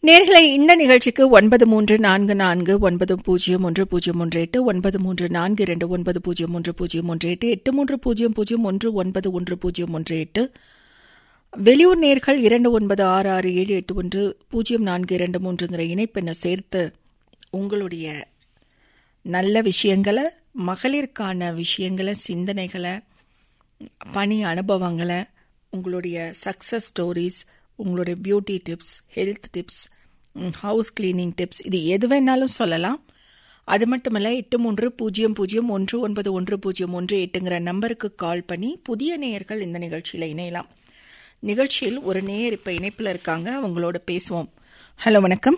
நேர்களை இந்த நிகழ்ச்சிக்கு ஒன்பது மூன்று நான்கு நான்கு ஒன்பது பூஜ்ஜியம் ஒன்று பூஜ்ஜியம் ஒன்று எட்டு ஒன்பது மூன்று நான்கு இரண்டு ஒன்பது பூஜ்ஜியம் ஒன்று பூஜ்ஜியம் ஒன்று எட்டு எட்டு மூன்று பூஜ்ஜியம் பூஜ்ஜியம் ஒன்று ஒன்பது ஒன்று பூஜ்ஜியம் ஒன்று எட்டு வெளியூர் நேர்கள் இரண்டு ஒன்பது ஆறு ஆறு ஏழு எட்டு ஒன்று பூஜ்ஜியம் நான்கு இரண்டு மூன்றுங்கிற இணைப்பெண்ணை சேர்த்து உங்களுடைய நல்ல விஷயங்களை மகளிருக்கான விஷயங்களை சிந்தனைகளை பணி அனுபவங்களை உங்களுடைய சக்ஸஸ் ஸ்டோரிஸ் உங்களுடைய beauty tips health tips house cleaning tips இது எது வேணாலும் சொல்லலாம் அது மட்டுமல்ல எட்டு மூன்று பூஜ்ஜியம் பூஜ்ஜியம் ஒன்று ஒன்பது ஒன்று பூஜ்ஜியம் ஒன்று எட்டுங்கிற நம்பருக்கு கால் பண்ணி புதிய நேயர்கள் இந்த நிகழ்ச்சியில் இணையலாம் நிகழ்ச்சியில் ஒரு நேயர் இப்போ இணைப்பில் இருக்காங்க அவங்களோட பேசுவோம் ஹலோ வணக்கம்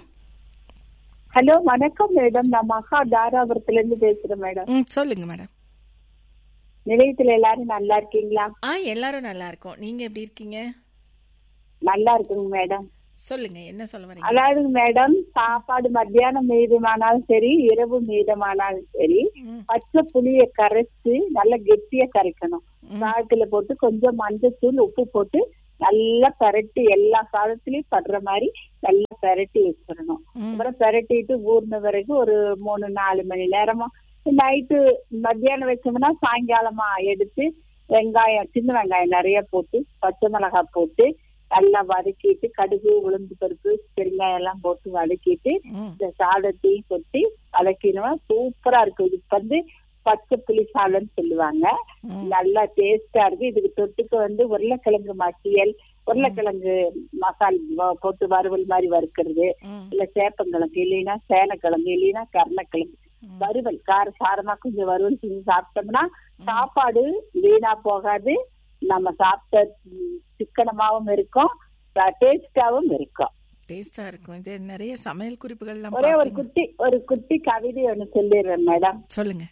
ஹலோ வணக்கம் மேடம் நான் மகா தாராபுரத்துல இருந்து பேசுறேன் மேடம் ம் சொல்லுங்க மேடம் நிலையத்துல எல்லாரும் நல்லா இருக்கீங்களா ஆ எல்லாரும் நல்லா இருக்கோம் நீங்க எப்படி இருக்கீங்க நல்லா இருக்குங்க மேடம் சொல்லுங்க என்ன சொல்ல வரீங்க அதாவது மேடம் சாப்பாடு மத்தியானம் மீதமானாலும் சரி இரவு மீதமானாலும் சரி ம், பச்சை புளிய கரைச்சு நல்லா கெட்டியா கரைக்கணும் ம். சாதத்துல போட்டு கொஞ்சம் மஞ்சத்தூள் உப்பு போட்டு நல்லா பரட்டி எல்லா சாதத்துலயும் படுற மாதிரி நல்லா பரட்டி வச்சிடணும் ம். அப்புறம் பரட்டிட்டு ஊர்ன பிறகு ஒரு மூணு நாலு மணி நேரமா நைட்டு மத்தியானம் வச்சோம்னா சாயங்காலமா எடுத்து வெங்காயம் சின்ன வெங்காயம் நிறைய போட்டு பச்சை மிளகாய் போட்டு நல்லா வதக்கிட்டு கடுகு உளுந்து பருப்பு பெருங்காயம் எல்லாம் போட்டு வதக்கிட்டு ம், இந்த சாதத்தையும் கொட்டி வதக்கினோம் சூப்பரா இருக்கும் இதுக்கு வந்து பச்சை புளி சாதம்னு சொல்லுவாங்க ம். நல்லா டேஸ்டா இருக்கு இதுக்கு தொட்டுக்க வந்து உருளைக்கிழங்கு மசியல் உருளைக்கிழங்கு மசால் வ- போட்டு வறுவல் மாதிரி வறுக்கிறது ம். இல்ல சேப்பங்கிழங்கு இல்லைன்னா சேனக்கிழங்கு இல்லைன்னா கருணக்கிழங்கு வறுவல் கார சாரமா கொஞ்சம் வறுவல் செஞ்சு சாப்பிட்டோம்னா சாப்பாடு வீணா போகாது நம்ம சாப்பிட்ட ம், சிக்கனமாவும் இருக்கும் டேஸ்டாவும் இருக்கும் டேஸ்டா இருக்கும் இது நிறைய சமையல் குறிப்புகள்லாம் ஒரே ஒரு பார்ப்பீங்க. குட்டி ஒரு குட்டி கவிதை ஒண்ணு சொல்லிடுறேன் மேடம் சொல்லுங்க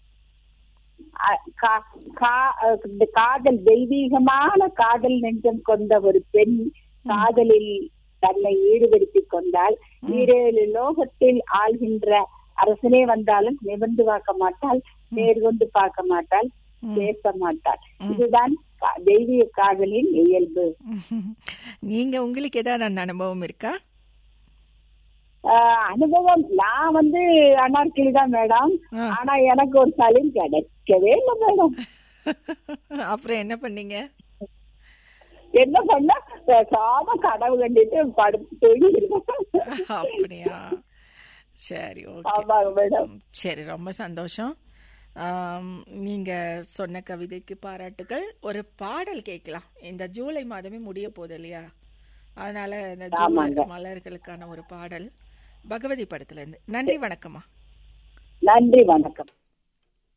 அ- கா- கா- அஹ் இந்த காதல் தெய்வீகமான காதல் நெஞ்சம் கொண்ட ஒரு பெண் காதலில் தன்னை ஈடுபடுத்திக் கொண்டால் ஈரேழு லோகத்தில் ஆள்கின்ற அரசனே வந்தாலும் நிமிர்ந்து பார்க்க மாட்டாள் நேர்கொண்டு பார்க்க மாட்டாள் பேச மாட்டாள் இதுதான் கா- தெய்வீக காதலின் இயல்பு நீங்க உங்களுக்கு ஏதாவது அந்த அனுபவம் இருக்கா ஆஹ் அனுபவம் நான் வந்து அனார்கிலி தான் மேடம் ஆ. ஆனா எனக்கு ஒரு சலூன் கிடைக்கவே இல்லை மேடம் அப்புறம் என்ன பண்ணீங்க என்ன பண்ண பேசாம கனவு கண்டிட்டு படுத்து தூங்கிடுவேன் அப்படியா சரி ஓகே ஆமாங்க மேடம் சரி ரொம்ப சந்தோஷம் ஆம், நீங்க சொன்ன கவிதைக்கு பாராட்டுகள் ஒரு பாடல் கேட்கலாம் இந்த ஜூலை மாதமே முடிய போகுது இல்லையா அதனால இந்த ஜூலை ஆமாங்க. மலர்களுக்கான ஒரு பாடல் பகவதி படத்துல இருந்து நன்றி வணக்கம்மா நன்றி வணக்கம்